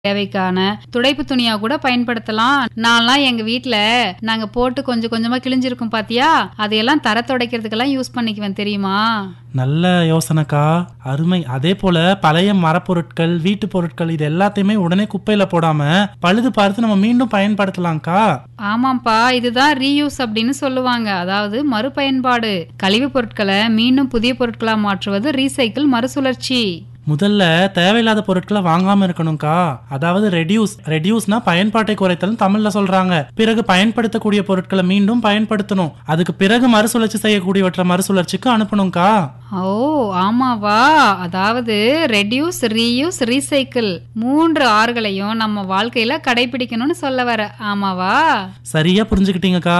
தேவைக்கான துடைப்பு துணியா கூட பயன்படுத்தலாம் நான்லாம் எங்க வீட்ல நாங்க போட்டு கொஞ்சம் கொஞ்சமா கிழிஞ்சிருக்கும் பாத்தியா அதையெல்லாம் தர துடைக்கிறதுக்கெல்லாம் யூஸ் பண்ணிக்குவேன் தெரியுமா நல்ல யோசனைக்கா அருமை அதே போல பழைய மரப்பொருட்கள் வீட்டு பொருட்கள் இது எல்லாத்தையுமே உடனே குப்பையில போடாம பழுது பார்த்து நம்ம மீண்டும் பயன்படுத்தலாம்க்கா ஆமாப்பா இதுதான் ரீயூஸ் அப்படின்னு சொல்லுவாங்க அதாவது மறுபயன்பாடு கழிவுப் பொருட்களை மீண்டும் புதிய பொருட்களா மாற்றுவது ரீசைக்கிள் மறுசுழற்சி முதல்ல தேவையில்லாத பொருட்களை வாங்காம இருக்கணும்க்கா அதாவது ரெடியூஸ் ரெடியூஸ்னா பயன்பாட்டை குறைத்தல் தமிழ்ல சொல்றாங்க பிறகு பயன்படுத்தக்கூடிய பொருட்களை மீண்டும் பயன்படுத்தணும் அதுக்கு பிறகு மறுசுழற்சி செய்யக்கூடியவற்றை மறுசுழற்சிக்கு அனுப்பணும்க்கா ஓ ஆமாவா அதாவது ரெடியூஸ் ரீயூஸ் ரீசைக்கிள் மூன்று ஆறுகளையும் நம்ம வாழ்க்கையில கடைபிடிக்கணும்னு சொல்ல வர ஆமாவா சரியா புரிஞ்சுக்கிட்டீங்கக்கா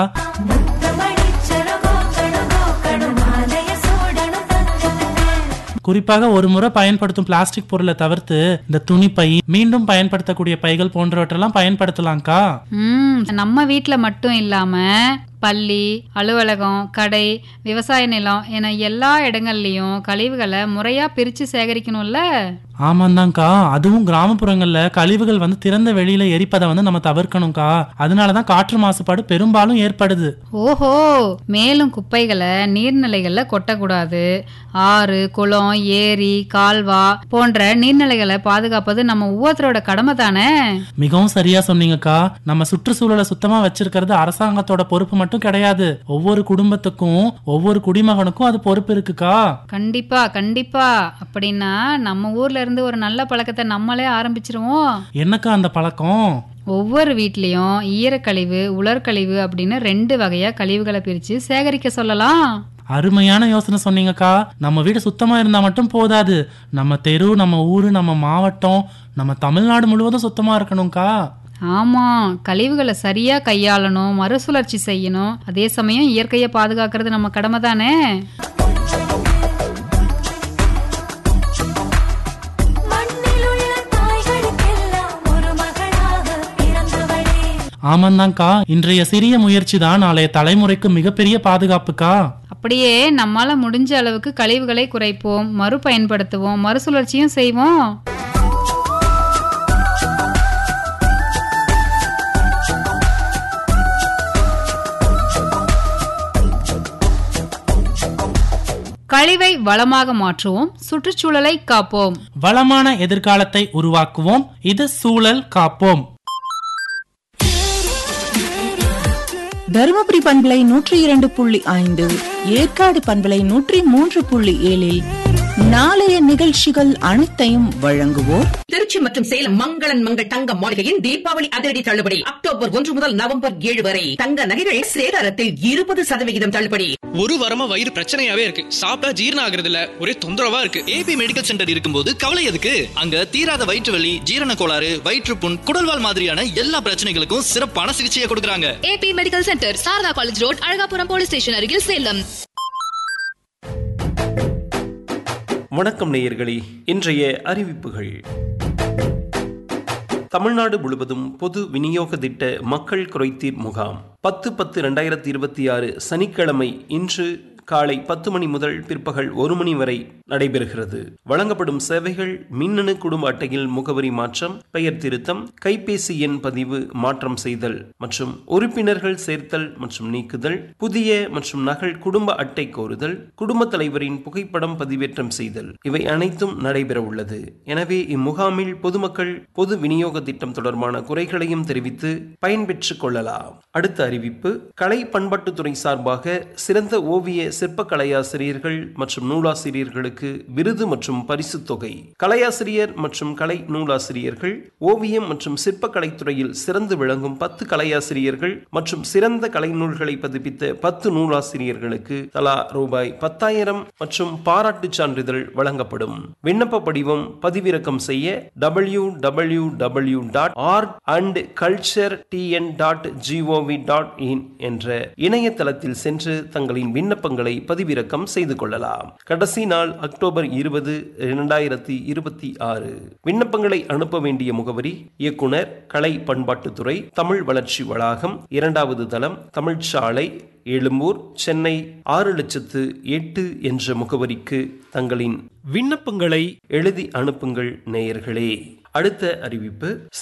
குறிப்பாக ஒரு முறை பயன்படுத்தும் பிளாஸ்டிக் பொருளை தவிர்த்து இந்த துணிப்பை மீண்டும் பயன்படுத்தக்கூடிய பைகள் போன்றவற்றெல்லாம் பயன்படுத்தலாம்க்கா ம் நம்ம வீட்ல மட்டும் இல்லாம பள்ளி அலுவலகம் கடை விவசாய நிலம் என எல்லா இடங்கள்லயும் கழிவுகளை முறையா பிரிச்சு சேகரிக்கணும்ல ஆமாந்தாங்க்கா அதுவும் கிராமப்புறங்கள்ல கழிவுகள் வந்து திறந்த வெளியில எரிப்பதை வந்து நம்ம தவிர்க்கணும்க்கா அதனாலதான் காற்று மாசுபாடு பெரும்பாலும் ஏற்படுது ஓஹோ மேலும் குப்பைகளை நீர்நிலைகள்ல கொட்டக்கூடாது ஆறு குளம் ஏரி கால்வா போன்ற நீர்நிலைகளை பாதுகாப்பது நம்ம ஒவ்வொருத்தரோட கடமை தானே மிகவும் சரியா சொன்னீங்கக்கா நம்ம சுற்றுச்சூழலை சுத்தமா வச்சிருக்கிறது அரசாங்கத்தோட பொறுப்பு மட்டும் கிடையாது ஒவ்வொரு குடும்பத்துக்கும் ஒவ்வொரு குடிமகனுக்கும் அது பொறுப்பு இருக்குக்கா கண்டிப்பா கண்டிப்பா அப்படின்னா நம்ம ஊர்ல இருந்து ஒரு நல்ல பழக்கத்தை நம்மளே ஆரம்பிச்சிருவோம் என்னக்கா அந்த பழக்கம் ஒவ்வொரு வீட்லயும் ஈரக்கழிவு உலர்கழிவு அப்படின்னு ரெண்டு வகையா கழிவுகளை பிரிச்சு சேகரிக்க சொல்லலாம் அருமையான யோசனை சொன்னீங்கக்கா நம்ம வீடு சுத்தமா இருந்தா மட்டும் போதாது நம்ம தெரு நம்ம ஊரு நம்ம மாவட்டம் நம்ம தமிழ்நாடு முழுவதும் சுத்தமா இருக்கணும்க்கா ஆமா கழிவுகளை சரியா கையாளணும் மறுசுழற்சி செய்யணும் அதே சமயம் இயற்கையை பாதுகாக்கிறது நம்ம கடமை தானே ஆமாந்தாங்க்கா இன்றைய சிறிய முயற்சி தான் நாளைய தலைமுறைக்கு மிகப்பெரிய பாதுகாப்புக்கா அப்படியே நம்மால முடிஞ்ச அளவுக்கு கழிவுகளை குறைப்போம் மறுபயன்படுத்துவோம் மறுசுழற்சியும் செய்வோம் கழிவை வளமாக மாற்றுவோம் சுற்றுச்சூழலை காப்போம் வளமான எதிர்காலத்தை உருவாக்குவோம் இது சூழல் காப்போம் தருமபுரி பண்பலை நூற்றி இரண்டு புள்ளி ஐந்து ஏற்காடு பண்பலை நூற்றி மூன்று புள்ளி ஏழில் நாளைய நிகழ்ச்சிகள் அனைத்தையும் வழங்குவோர் திருச்சி மற்றும் சேலம் மங்களன் மங்கள் தங்க மாளிகையின் தீபாவளி அதிரடி தள்ளுபடி அக்டோபர் ஒன்று முதல் நவம்பர் ஏழு வரை தங்க நகைகள் சேதாரத்தில் இருபது சதவிகிதம் தள்ளுபடி ஒரு வாரமா வயிறு பிரச்சனையாவே இருக்கு சாப்பிட்டா ஜீரணம் ஆகுறது இல்ல ஒரே தொந்தரவா இருக்கு ஏபி மெடிக்கல் சென்டர் இருக்கும்போது கவலை எதுக்கு அங்க தீராத வயிற்று வலி ஜீரண கோளாறு வயிற்றுப்புண் குடல்வால் மாதிரியான எல்லா பிரச்சனைகளுக்கும் சிறப்பான சிகிச்சையை கொடுக்கறாங்க A P medical centre Sarada college road Azhagapuram police station அருகில் சேலம் வணக்கம் நேயர்களே இன்றைய அறிவிப்புகள் தமிழ்நாடு முழுவதும் பொது விநியோக திட்ட மக்கள் குறைதீர் முகாம் பத்து பத்து ரெண்டாயிரத்தி இருபத்தி ஆறு சனிக்கிழமை இன்று காலை பத்து மணி முதல் பிற்பகல் ஒரு மணி வரை நடைபெறுகிறது வழங்கப்படும் சேவைகள் மின்னணு குடும்ப அட்டையில் முகவரி மாற்றம் பெயர் திருத்தம் கைபேசி எண் பதிவு மாற்றம் செய்தல் மற்றும் உறுப்பினர்கள் சேர்த்தல் மற்றும் நீக்குதல் புதிய மற்றும் நகல் குடும்ப அட்டை கோருதல் குடும்ப தலைவரின் புகைப்படம் பதிவேற்றம் செய்தல் இவை அனைத்தும் நடைபெற உள்ளது எனவே இம்முகாமில் பொதுமக்கள் பொது விநியோக திட்டம் தொடர்பான குறைகளையும் தெரிவித்து பயன்பெற்றுக் கொள்ளலாம் அடுத்த அறிவிப்பு கலை பண்பாட்டுத்துறை சார்பாக சிறந்த ஓவிய சிற்ப கலையாசிரியர்கள் மற்றும் நூலாசிரியர்களுக்கு விருது மற்றும் பரிசு தொகை கலையாசிரியர் மற்றும் கலை நூலாசிரியர்கள் ஓவியம் மற்றும் சிற்பக்கலைத்துறையில் சிறந்து விளங்கும் பத்து கலையாசிரியர்கள் மற்றும் சிறந்த கலைநூல்களை பதிப்பித்த பத்து நூலாசிரியர்களுக்கு தலா ரூபாய் பத்தாயிரம் மற்றும் பாராட்டுச் சான்றிதழ் வழங்கப்படும் விண்ணப்ப படிவம் பதிவிறக்கம் செய்ய W W W dot art and culture T N dot G O V dot in என்ற இணையதளத்தில் சென்று தங்களின் விண்ணப்பங்களை பதிவிறக்கம் செய்து கொள்ளலாம் கடைசி நாள் அக்டோபர் இருபது இரண்டாயிரத்தி இருபத்தி ஆறு விண்ணப்பங்களை அனுப்ப வேண்டிய முகவரி இயக்குனர் கலை பண்பாட்டுத்துறை தமிழ் வளர்ச்சி வளாகம் இரண்டாவது தளம் தமிழ்ச்சாலை எழும்பூர் சென்னை ஆறு லட்சத்து எட்டு என்ற முகவரிக்கு தங்களின் விண்ணப்பங்களை எழுதி அனுப்புங்கள் நேயர்களே அடுத்த அறிவிப்பு